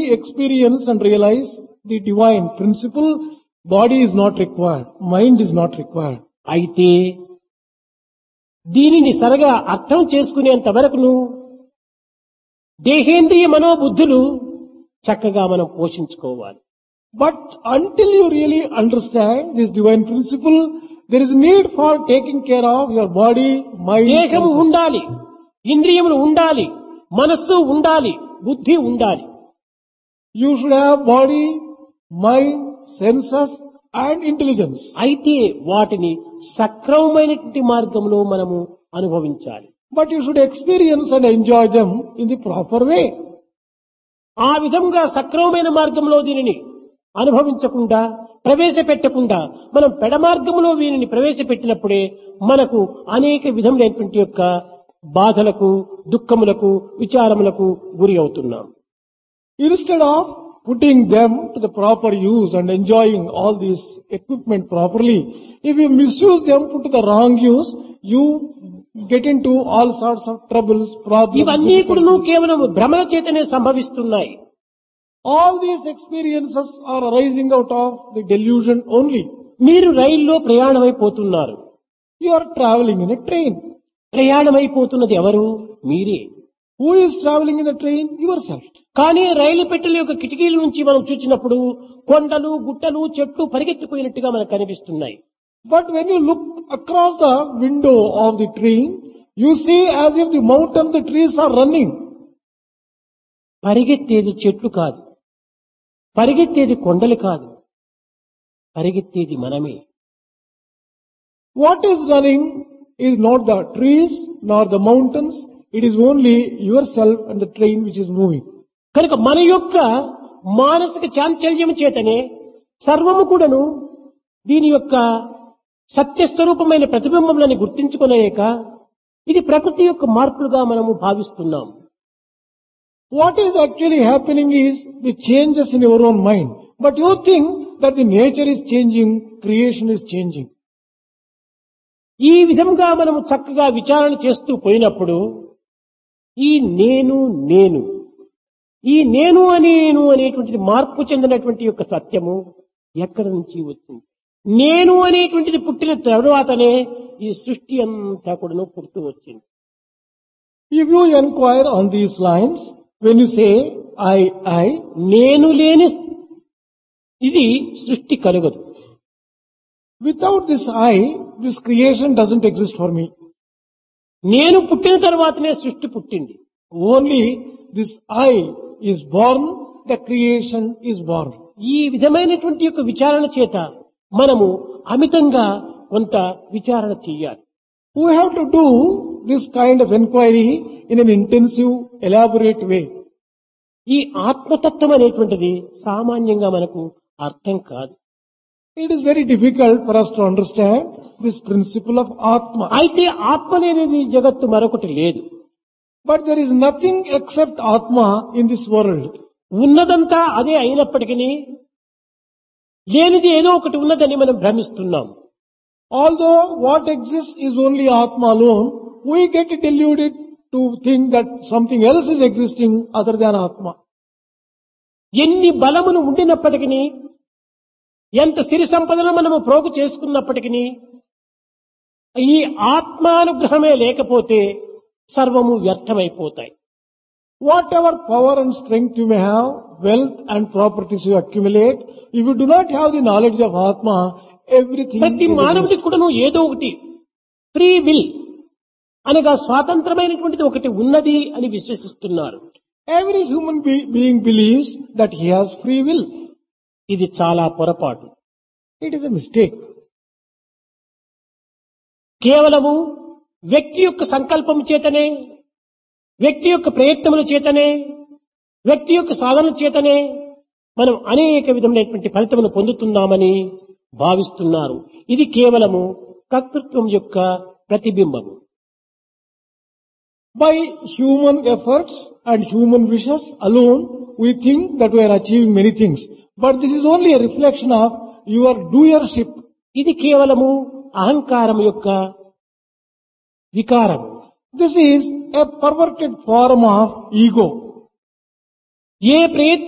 experience and realize the divine principle, body is not required, mind is not required. అయితే దీనిని సరగా అర్థం చేసుకునేంత వరకును దేహేంద్రియ మనోబుద్ధులు చక్కగా మనం పోషించుకోవాలి But until you really understand this divine principle, there is need for taking care of your body, mind, దేహము senses. ఉండాలి ఇంద్రియములు ఉండాలి మనస్సు ఉండాలి బుద్ధి ఉండాలి You should have body, mind, senses and intelligence. అయితే వాటిని సక్రమమైనటువంటి మార్గంలో మనము అనుభవించాలి But you should experience and enjoy them in the proper way. ఆ విధంగా సక్రమమైన మార్గంలో దీనిని అనుభవించకుండా ప్రవేశపెట్టకుండా మనం పెడమార్గంలో వీరిని ప్రవేశపెట్టినప్పుడే మనకు అనేక విధములైనటువంటి యొక్క బాధలకు దుఃఖములకు విచారములకు గురి అవుతున్నాం Instead of putting them to the proper use and enjoying all this equipment properly, if you misuse them, put to the wrong use, you get into all sorts of troubles, problems. ఇవన్నీ కూడాను difficulties. కేవలం భ్రమల చేతనే సంభవిస్తున్నాయి All these experiences are arising out of the delusion only. మీరు రైల్లో ప్రయాణమైపోతున్నారు You are traveling in a train. ప్రయాణమైపోతున్నది ఎవరు మీరే Who is traveling in the train? Yourself. కానీ రైలు పెట్టెల యొక్క కిటికీల నుంచి మనం చూసినప్పుడు కొండలు గుట్టలు చెట్లు పరిగెత్తిపోయినట్టుగా మనకు కనిపిస్తున్నాయి But when you look across the window of the train, you see as if the mountains, the trees are running. పరిగెత్తేది చెట్లు కాదు పరిగెత్తేది కొండలు కాదు పరిగెత్తేది మనమే What is running is not the trees nor the mountains. It is only yourself and the train which is moving. కనుక మన యొక్క మానసిక చాంచల్యం చేతనే సర్వము కూడాను దీని యొక్క సత్యస్వరూపమైన ప్రతిబింబములని గుర్తించుకునేక ఇది ప్రకృతి యొక్క మార్పులుగా మనము భావిస్తున్నాం What is actually happening is the changes in your own mind. But you think that the nature is changing, creation is changing. ఈ విధంగా మనము చక్కగా విచారణ చేస్తూ పోయినప్పుడు ఈ నేను నేను ఈ నేను అని నేను అనేటువంటిది మార్పు చెందినటువంటి యొక్క సత్యము ఎక్కడి నుంచి వచ్చింది నేను అనేటువంటిది పుట్టిన తరువాతనే ఈ సృష్టి అంతా కూడాను పుడుతూ వచ్చింది If you inquire on these lines, when you say I, I, నేను లేని ఇది సృష్టి కలుగదు without this I, this creation doesn't exist for me. నేను పుట్టిన తర్వాతనే సృష్టి పుట్టింది Only this I is born, the creation is born. ఈ విధమైనటువంటి యొక్క విచారణ చేత మనము అమితంగా కొంత విచారణ చెయ్యాలి We have to do this kind of inquiry in an intensive, elaborate way. ఈ ఆత్మతత్వం అనేటువంటిది సామాన్యంగా మనకు అర్థం కాదు It is very difficult for us to understand this principle of Atma. అయితే ఆత్మ లేనిది జగత్తు మరొకటి లేదు But there is nothing except Atma in this world. ఉన్నదంతా అదే అయినప్పటికీ లేనిది ఏదో ఒకటి ఉన్నదని మనం భ్రమిస్తున్నాం Although what exists is only Atma alone, we get deluded to think that something else is existing other than Atma. ఎన్ని బలములు ఉండినప్పటికీ ఎంత సిరి సంపదలు మనము ప్రోగు చేసుకున్నప్పటికీ ఈ ఆత్మానుగ్రహమే లేకపోతే సర్వము వ్యర్థమైపోతాయి Whatever power and strength you may have, wealth and properties you accumulate, if you do not have the knowledge of Atma, everything ప్రతి is a waste. మానవుడికి కూడాను ఏదో ఒకటి ఫ్రీ విల్ అనగా స్వాతంత్రమైనటువంటిది ఒకటి ఉన్నది అని విశ్వసిస్తున్నారు Every human be- being believes that he has free will. ఇది చాలా పొరపాటు It is a mistake. కేవలము వ్యక్తి యొక్క సంకల్పం చేతనే వ్యక్తి యొక్క ప్రయత్నముల చేతనే వ్యక్తి యొక్క సాధన చేతనే మనం అనేక విధమైనటువంటి ఫలితమును పొందుతున్నామని భావిస్తున్నారు ఇది కేవలము కర్తృత్వం యొక్క ప్రతిబింబము By human efforts and human wishes alone, we think that we are achieving many things. But this is only a reflection of your doership. ఇది కేవలము అహంకారం యొక్క వికారం This is a perverted form of ego. ఏ ప్రయత్నం